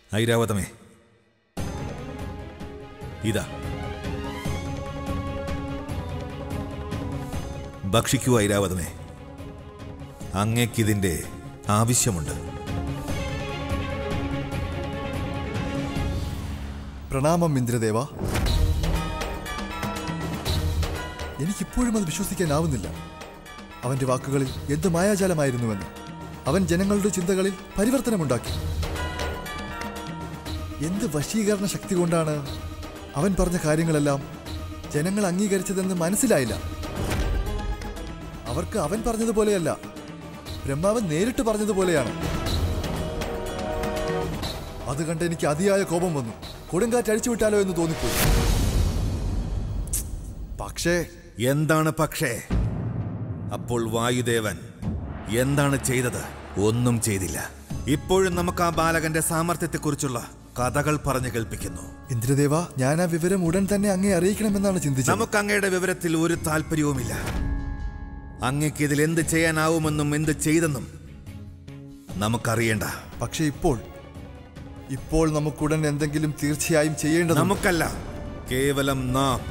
ഐരാവതമേ ഇതാ ഭക്ഷിക്കൂ ഐരാവതമേ അങ്ങേക്കിതിൻ്റെ ആവശ്യമുണ്ട് പ്രണാമം ഇന്ദ്രദേവ എനിക്കിപ്പോഴും അത് വിശ്വസിക്കാനാവുന്നില്ല അവന്റെ വാക്കുകളിൽ എന്ത് മായാജാലമായിരുന്നുവെന്ന് അവൻ ജനങ്ങളുടെ ചിന്തകളിൽ പരിവർത്തനമുണ്ടാക്കി എന്ത് വശീകരണ ശക്തി കൊണ്ടാണ് അവൻ പറഞ്ഞ കാര്യങ്ങളെല്ലാം ജനങ്ങൾ അംഗീകരിച്ചതെന്ന് മനസ്സിലായില്ല അവർക്ക് അവൻ പറഞ്ഞതുപോലെയല്ല ബ്രഹ്മാവൻ നേരിട്ട് പറഞ്ഞതുപോലെയാണ് അത് കണ്ട് എനിക്ക് അതിയായ കോപം വന്നു കൊടുങ്കാറ്റ് അഴിച്ചുവിട്ടാലോ എന്ന് തോന്നിപ്പോയി പക്ഷേ എന്താണ് പക്ഷേ അപ്പോൾ വായുദേവൻ എന്താണ് ചെയ്തത് ഒന്നും ചെയ്തില്ല ഇപ്പോഴും നമുക്ക് ആ ബാലകന്റെ സാമർത്ഥ്യത്തെക്കുറിച്ചുള്ള കഥകൾ പറഞ്ഞു കേൾപ്പിക്കുന്നു ഇന്ദ്രദേവ ഞാൻ ആ വിവരം ഉടൻ തന്നെ അങ്ങേ അറിയിക്കണമെന്നാണ് ചിന്തിച്ചത് നമുക്ക് അങ്ങയുടെ വിവരത്തിൽ ഒരു താല്പര്യവുമില്ല അങ്ങക്ക് ഇതിൽ എന്ത് ചെയ്യാനാവുമെന്നും എന്ത് ചെയ്തെന്നും നമുക്കറിയണ്ട പക്ഷേ ഇപ്പോൾ ഇപ്പോൾ നമുക്കുടൻ എന്തെങ്കിലും തീർച്ചയായും ചെയ്യേണ്ടത് നമുക്കല്ല കേവലം നാം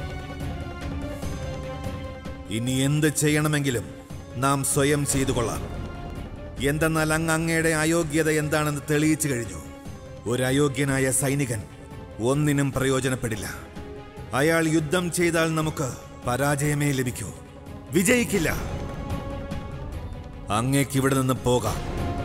ഇനി എന്ത് ചെയ്യണമെങ്കിലും നാം സ്വയം ചെയ്തു കൊള്ളാം എന്തെന്നാൽ അങ്ങ് അങ്ങയുടെ അയോഗ്യത എന്താണെന്ന് തെളിയിച്ചു കഴിഞ്ഞു ഒരു അയോഗ്യനായ സൈനികൻ ഒന്നിനും പ്രയോജനപ്പെടില്ല അയാൾ യുദ്ധം ചെയ്താൽ നമുക്ക് പരാജയമേ ലഭിക്കൂ വിജയിക്കില്ല അങ്ങേക്ക് ഇവിടെ നിന്ന് പോകാം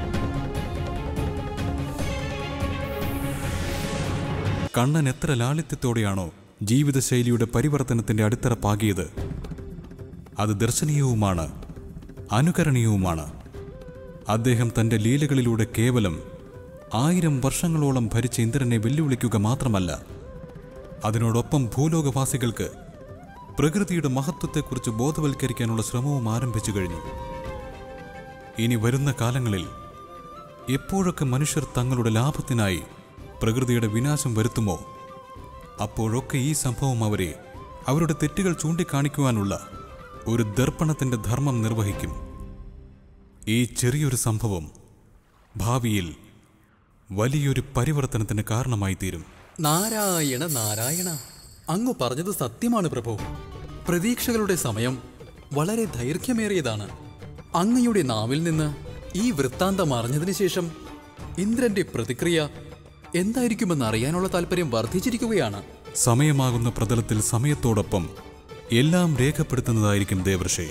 കണ്ണൻ എത്ര ലാളിത്യത്തോടെയാണോ ജീവിതശൈലിയുടെ പരിവർത്തനത്തിന്റെ അടിത്തറ പാകിയത് അത് ദർശനീയവുമാണ് അനുകരണീയവുമാണ് അദ്ദേഹം തന്റെ ലീലകളിലൂടെ കേവലം ആയിരം വർഷങ്ങളോളം ഭരിച്ച ഇന്ദ്രനെ വെല്ലുവിളിക്കുക മാത്രമല്ല അതിനോടൊപ്പം ഭൂലോകവാസികൾക്ക് പ്രകൃതിയുടെ മഹത്വത്തെക്കുറിച്ച് ബോധവൽക്കരിക്കാനുള്ള ശ്രമവും ആരംഭിച്ചു കഴിഞ്ഞു ഇനി വരുന്ന കാലങ്ങളിൽ എപ്പോഴൊക്കെ മനുഷ്യർ തങ്ങളുടെ ലാഭത്തിനായി പ്രകൃതിയുടെ വിനാശം വരുത്തുമോ അപ്പോഴൊക്കെ ഈ സംഭവം അവരെ അവരുടെ തെറ്റുകൾ ചൂണ്ടിക്കാണിക്കുവാനുള്ള ഒരു ദർപ്പണത്തിന്റെ ധർമ്മം നിർവഹിക്കും ഈ ചെറിയൊരു സംഭവം ഭാവിയിൽ വലിയൊരു പരിവർത്തനത്തിന് കാരണമായി തീരും നാരായണ നാരായണ അങ്ങ് പറഞ്ഞത് സത്യമാണ് പ്രഭു പ്രതീക്ഷകളുടെ സമയം വളരെ ദൈർഘ്യമേറിയതാണ് അങ്ങയുടെ നാവിൽ നിന്ന് ഈ വൃത്താന്തം അറിഞ്ഞതിന് ശേഷം ഇന്ദ്രന്റെ പ്രതിക്രിയ എന്തായിരിക്കുമെന്ന് അറിയാനുള്ള താല്പര്യം വർദ്ധിച്ചിരിക്കുകയാണ് സമയമാകുന്ന പ്രതലത്തിൽ സമയത്തോടൊപ്പം എല്ലാം രേഖപ്പെടുത്തുന്നതായിരിക്കും ദേവർഷേ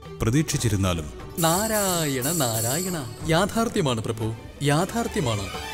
പ്രതീക്ഷിച്ചിരുന്നാലും നാരായണ നാരായണ യാഥാർത്ഥ്യമാണ് പ്രഭു യാഥാർത്ഥ്യമാണ്